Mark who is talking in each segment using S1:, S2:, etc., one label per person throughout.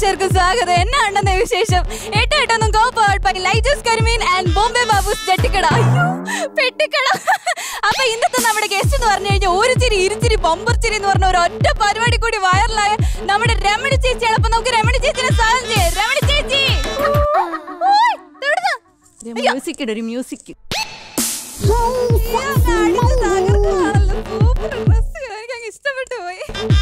S1: പ്രേക്ഷകർക്ക് സ്വാഗതം എന്നാണെന്ന വിശേഷം എട്ട് എട്ടൊന്നും കോപ്പ് ലൈജസ് കരിമീൻ ആൻഡ് ബോംബെ ബാബൂസ് ജട്ടിക്കട അയ്യോ പെട്ടിക്കട അപ്പൊ ഇന്നത്തെ നമ്മുടെ ഗസ്റ്റ് എന്ന് പറഞ്ഞു കഴിഞ്ഞാൽ ഒരു ചിരി ഇരുചിരി ബമ്പർ ചിരി എന്ന് പറഞ്ഞ ഒരു ഒറ്റ പരിപാടി കൂടി വൈറലായ നമ്മുടെ രമണി ചേച്ചിയാണ് അപ്പൊ നമുക്ക് രമണി ചേച്ചിനെ സ്വാഗതം ചെയ്യാം രമണി ചേച്ചി ഓയ്, ഇതെവിടുന്നാ?
S2: മ്യൂസിക് ഇട ഒരു മ്യൂസിക്
S1: അയ്യോ, അങ്ങ് അടിച്ച് തകർക്കുകയാണല്ലോ. സൂപ്പർ ഡ്രസ്സ് എനിക്കങ്ങ് ഇഷ്ടപ്പെട്ടു പോയി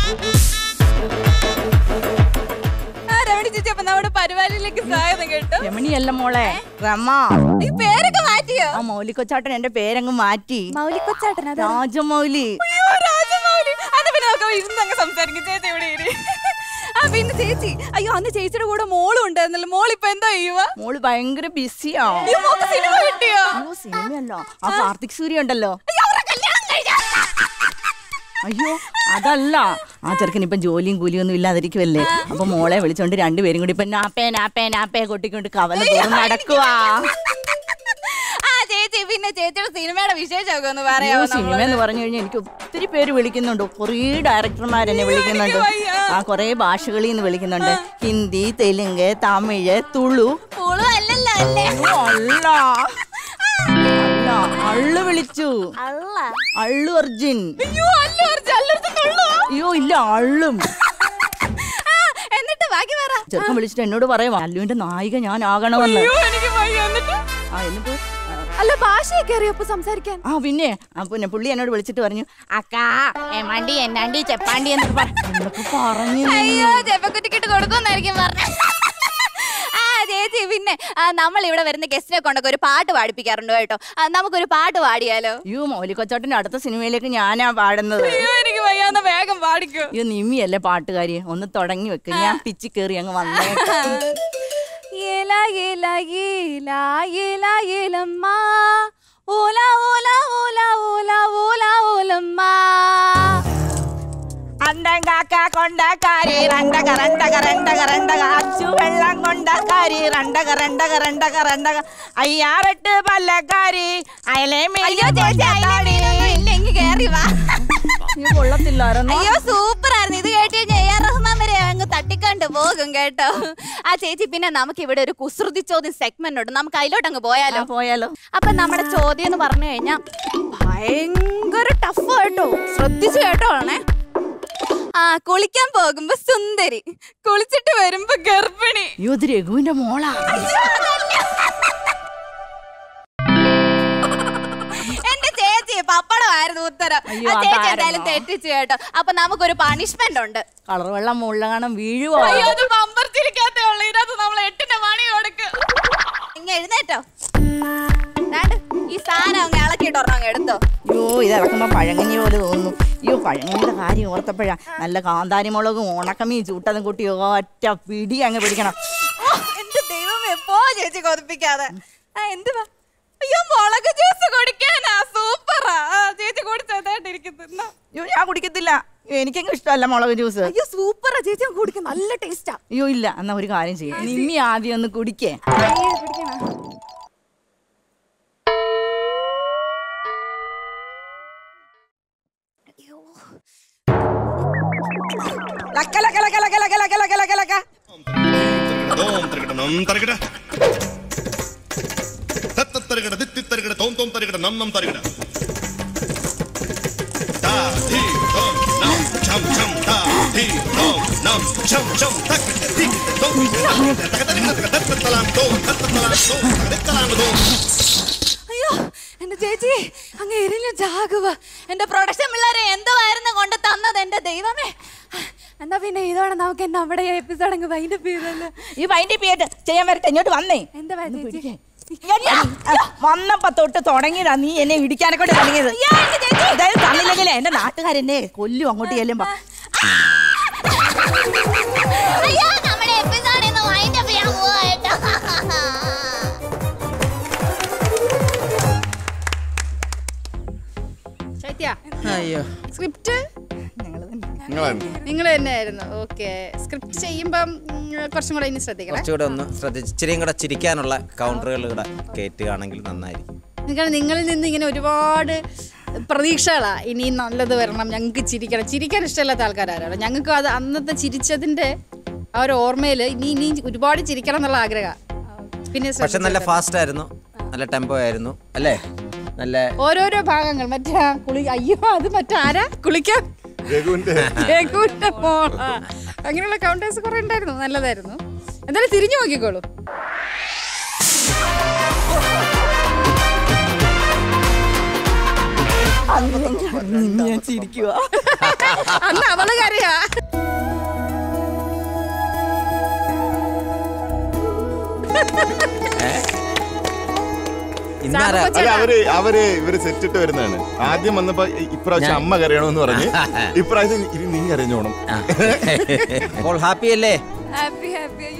S1: ആ രമണി ചേച്ചി അപ്പൊ നമ്മുടെ പരിപാടിയിലേക്ക് സ്വാഗതം കേട്ടോ
S2: രമണിയല്ല മോളെ റമ
S1: ഈ പേരൊക്കെ മാറ്റിയോ
S2: ആ മൗലിക്കൊച്ചാട്ടൻ എന്റെ പേരങ്ങ് മാറ്റി
S1: മൗലി കൊച്ചാട്ടൻ അതാ
S2: രാജമൗലി
S1: അയ്യോ രാജമൗലി അത് പിന്നെ നമുക്ക് ഇരുന്ന് അങ്ങ് സംസാരിക്കും ചേച്ചി ഇവിടെ ഇരി ആ പിന്നെ ചേച്ചി അയ്യോ അന്ന് ചേച്ചിയുടെ കൂടെ മോളും ഉണ്ടായിരുന്നല്ലോ മോളിപ്പോ എന്താ ചെയ്യുക
S2: മോള് ഭയങ്കര ബിസിയാ
S1: ഈ മോക്ക് സിനിമ കിട്ടിയോ
S2: അയ്യോ സിനിമയല്ലോ ആ കാർത്തിക് സൂര്യ ഉണ്ടല്ലോ
S1: അയ്യോ, അവരുടെ കല്യാണം കഴിഞ്ഞോ?
S2: അയ്യോ അതല്ല ആ ചെറുക്കൻ ഇപ്പം ജോലിയും കൂലിയും ഒന്നും ഇല്ലാതിരിക്കുമല്ലേ അപ്പൊ മോളെ വിളിച്ചോണ്ട് രണ്ടുപേരും കൂടി ഇപ്പൊ നാപ്പേ നാപ്പേ നാപ്പേ കൊട്ടിക്കൊണ്ട് കവല തോറും നടക്കുവാ
S1: ആ ചേച്ചി പിന്നെ ചേച്ചിയുടെ സിനിമയുടെ വിശേഷമൊക്കെ ഒന്ന്
S2: അയ്യോ
S1: പറയാമോ
S2: സിനിമ എന്ന് പറഞ്ഞു കഴിഞ്ഞാൽ എനിക്ക് ഒത്തിരി പേര് വിളിക്കുന്നുണ്ട് കുറേ ഡയറക്ടർമാർ എന്നെ വിളിക്കുന്നുണ്ട്
S1: വയ്യ.
S2: ആ കുറേ ഭാഷകളിൽ നിന്ന് വിളിക്കുന്നുണ്ട് ഹിന്ദി തെലുങ്ക് തമിഴ് തുളു
S1: പുളു അല്ലല്ലോ അല്ലേ
S2: അയ്യോ, അല്ല അല്ല അള്ളു വിളിച്ചു
S1: അല്ല
S2: അള്ളു അർജുൻ
S1: അയ്യോ അല്ല കുറച്ച് അല്ലടുത്ത് കൊള്ളു
S2: അയ്യോ ഇല്ല അള്ളും
S1: ആ എന്നിട്ട് ബാക്കി പറ
S2: ചെറുക്കൻ വിളിച്ചിട്ട് എന്നോട് പറയാം അല്ലുവിന്റെ നായിക ഞാൻ ആകണമെന്ന്
S1: അയ്യോ എനിക്ക് വയ്യ എന്നിട്ട്
S2: ആ എന്നിട്ട് ആ,
S1: അല്ല ഭാഷയൊക്കെ അറിയോ അപ്പൊ സംസാരിക്കാൻ
S2: ആ പിന്നെ ആ പിന്നെ പുള്ളി എന്നോട് വിളിച്ചിട്ട് പറഞ്ഞു അക്കാ ഏമാണ്ടി എന്നാണ്ടി ചെപ്പാണ്ടി എന്നൊക്കെ പറ- എന്നൊക്കെ പറഞ്ഞു നീ.
S1: അയ്യോ ചെപ്പക്കുറ്റിക്കിട്ട് കൊടുക്കുമെന്നായിരിക്കും പറഞ്ഞ ആ ചേച്ചി പിന്നെ ആ, നമ്മൾ ഇവിടെ വരുന്ന ഗസ്റ്റിനെ കൊണ്ടൊക്കെ ഒരു പാട്ട് പാടിപ്പിക്കാറുണ്ട് കേട്ടോ ആ, നമുക്കൊരു പാട്ട് പാടിയാലോ
S2: അയ്യോ മൗലിക്കൊച്ചോട്ടന്റെ അടുത്ത സിനിമയിലേക്ക് ഞാനാ പാടുന്നത്
S1: അയ്യോ എനിക്ക് വയ്യാന്ന വേഗം പാടിക്കോ
S2: അയ്യോ നിമ്മിയല്ലേ പാട്ടുകാരി ഒന്ന് തുടങ്ങി വെക്ക് ഞാൻ പിച്ചി കയറി അങ്ങ് വന്നേ
S1: ഏല ഏല ഏല ഏല ഏലമ്മ ഓല ഓല ഓല ഓല ഓല ഓലമ്മ
S2: അണ്ടം കാക്ക കൊണ്ടക്കാരി രണ്ടക രണ്ടക രണ്ടക രണ്ടക അച്ചു വെള്ളം കൊണ്ടക്കാരി രണ്ടക രണ്ടക രണ്ടക രണ്ടക അയ്യാറെട്ട് പല്ലക്കാരി അയലേ
S1: അയ്യോ ചേച്ചി അതിലൊന്നും ഇല്ല ഇങ്ങ് കേറി വാ
S2: കൊള്ളത്തില്ലായിരുന്നു
S1: അയ്യോ സൂപ്പർ ആയിരുന്നു ഇത് കേട്ട് കഴിഞ്ഞാൽ എ ആർ റഹ്മാൻ വരെ അങ്ങ് തട്ടിക്കണ്ട് പോകും കേട്ടോ ആ ചേച്ചി പിന്നെ നമുക്ക് ഇവിടെ ഒരു കുസൃതി ചോദ്യം സെഗ്മെന്റ് ഉണ്ട് നമുക്ക് അതിലോട്ട് അങ്ങ് പോയാലോ
S2: പോയാലോ
S1: അപ്പൊ നമ്മുടെ ചോദ്യം എന്ന് പറഞ്ഞു കഴിഞ്ഞാൽ ഭയങ്കര ടഫ് കേട്ടോ ശ്രദ്ധിച്ചു കേട്ടോ ആണേ ആ കുളിക്കാൻ പോകുമ്പോ സുന്ദരി കുളിച്ചിട്ട് വരുമ്പോ ഗർഭിണി
S2: അയ്യോ ഇത് രഘുവിന്റെ മോളാ
S1: എന്റെ ചേച്ചി പപ്പടമായിരുന്നു ഉത്തരം
S2: അയ്യോ,
S1: ആ ചേച്ചി
S2: അതായിരുന്നോ?
S1: എന്തായാലും തെറ്റിച്ചു കേട്ടോ അപ്പൊ നമുക്കൊരു പണിഷ്മെന്റ് ഉണ്ട്
S2: കളർ വെള്ളം മുകളിൽ കാണാൻ വീഴുവോ
S1: അയ്യോ അത് ബമ്പർ ചിരിക്കാത്തേ ഉള്ളൂ ഇതിനകത്ത് നമ്മൾ എട്ടിന്റെ മണി കൊടുക്ക് ഇങ്ങ എഴുന്നേറ്റോ ദാണ്ട്, ഈ സാധനം അങ്ങ് ഇളക്കിയിട്ട് ഒരെണ്ണം അങ്ങ് എടുത്തോ
S2: അയ്യോ ഇത് ഇറക്കുമ്പോ പഴങ്ങഞ്ഞി പോലെ തോന്നുന്നു അയ്യോ പഴങ്ങഞ്ഞിയുടെ കാര്യം ഓർത്തപ്പോഴാ നല്ല കാന്താരി മുളകും ഉണക്കമീൻ ചൂട്ടതും കൂട്ടി ഒറ്റ പിടി അങ്ങ് പിടിക്കണം
S1: ഓ, എന്റെ ദൈവമേ പോ ചേച്ചി കൊതിപ്പിക്കാതെ ആ എന്തുവാ അയ്യോ മുളക് ജ്യൂസ് കുടിക്കാനാ സൂപ്പറാ ആ, ചേച്ചി കുടിച്ചതായിട്ടിരിക്കുന്നു
S2: അയ്യോ ഞാൻ കുടിക്കത്തില്ല എനിക്കെങ്കിലും ഇഷ്ടമല്ല മുളക് ജ്യൂസ്
S1: അയ്യോ സൂപ്പറാ ചേച്ചി കുടിക്കും നല്ല ടേസ്റ്റാ
S2: അയ്യോ ഇല്ല എന്നാ ഒരു കാര്യം ചെയ്യാം നിമ്മി ആദ്യം ഒന്ന് കുടിക്കേ ലക്ക ലക്ക ലക്ക ലക്ക ലക്ക ലക്ക ലക്ക ലക്ക ലക്ക
S3: തോം തരികിട നം തരികിട തത്ത തരികിട തിത്തി തരികിട തോം തോം തരികിട നം നം തരികിട താ ധീ തോം നം ഛം ഛം താ ധീ തോം നം ഛം ഛം തക ധീ തോം തക തരികിട തക തത്ത തലാം തോം തത്ത തലാം തോം തക തലാം തോം
S1: അയ്യോ എന്റെ ചേച്ചി അങ്ങ് എരിഞ്ഞു ചാകുക എന്റെ പ്രൊഡക്ഷൻ പിള്ളേരെ എന്തുവായിരുന്നു കൊണ്ട് തന്നത് എന്റെ ദൈവമേ എന്നാ പിന്നെ ഇതോടെ നമുക്ക് നമ്മുടെ എപ്പിസോഡ് അങ്ങ് വൈൻഡപ്പ് ചെയ്തല്ലോ
S2: ഈ വൈൻഡി പിയേറ്റ് ചെയ്യാൻ വരട്ടെ ഇങ്ങോട്ട് വന്നേ
S1: എന്താ
S2: ഒന്ന്
S1: ചേച്ചി
S2: പിടിക്കേ. ആ, വന്നപ്പോ തൊട്ട് തുടങ്ങിയതാ നീ എന്നെ ഇടിക്കാനെ കൊണ്ട് തുടങ്ങിയത് ഇതായാലും തന്നില്ലെങ്കിലേ എന്റെ നാട്ടുകാരെന്നെ കൊല്ലും അങ്ങോട്ട് ചെല്ലുമ്പോ
S1: അയ്യോ നമ്മുടെ എപ്പിസോഡ് ഇന്ന് വൈൻഡപ്പ് ചെയ്യാൻ പോവാ കേട്ടോ
S4: ശൈത്യ
S5: അയ്യോ
S4: സ്ക്രിപ്റ്റ് നിങ്ങൾ തന്നെയായിരുന്നു ഓക്കെ സ്ക്രിപ്റ്റ് ചെയ്യുമ്പം ഉം, കുറച്ചും കൂടെ ഇനി ശ്രദ്ധിക്കണം
S5: കുറച്ചുകൂടെ ഒന്ന് ശ്രദ്ധിച്ച് ഇച്ചിരിയും കൂടെ ചിരിക്കാനുള്ള കൗണ്ടറുകൾ കൂടെ കയറ്റുകയാണെങ്കിൽ നന്നായിരിക്കും
S4: നിങ്ങൾ നിങ്ങളിൽ നിന്ന് ഇങ്ങനെ ഒരുപാട് പ്രതീക്ഷകളാ ഇനി നല്ലത് വരണം ഞങ്ങൾക്ക് ചിരിക്കണം ചിരിക്കാൻ ഇഷ്ടമില്ലാത്ത ആൾക്കാരാണല്ലോ ഞങ്ങൾക്ക് അത് അന്നത്തെ ചിരിച്ചതിന്റെ ആ ഒരു ഓർമ്മയിൽ ഇനി ഇനി ഒരുപാട് ചിരിക്കണം എന്നുള്ള ആഗ്രഹം പിന്നെ
S5: പക്ഷെ നല്ല
S4: ശ്രദ്ധിച്ചേക്കാം.
S5: ഫാസ്റ്റ് ആയിരുന്നു നല്ല ടെമ്പോ ആയിരുന്നു അല്ലേ നല്ല
S4: ഓരോരോ ഭാഗങ്ങൾ മറ്റേ ആ കുളി അയ്യോ അത് മറ്റാരാ കുളിക്കാൻ
S3: രഘുവിന്റെ
S4: രഘുവിന്റെ മോളാ. അങ്ങനെയുള്ള കൗണ്ടേഴ്സ് കുറെ ഉണ്ടായിരുന്നു നല്ലതായിരുന്നു എന്തായാലും തിരിഞ്ഞു നോക്കിക്കോളൂ
S2: ഞാൻ ചിരിക്കുക
S4: അന്ന് അവള് കരയാ
S5: ഇന്നാരാ
S4: സാബു
S3: അല്ല അവര് അവര് ഇവര് സെറ്റിട്ട് വരുന്നതാണ് ആദ്യം വന്നപ്പോ ഇ- ഇപ്രാവശ്യം അമ്മ കരയണമെന്ന് പറഞ്ഞ് ഇപ്രാവശ്യം ഇനി നീ കരഞ്ഞോണം
S5: അപ്പോൾ ഹാപ്പി അല്ലേ
S1: ഹാപ്പി ഹാപ്പി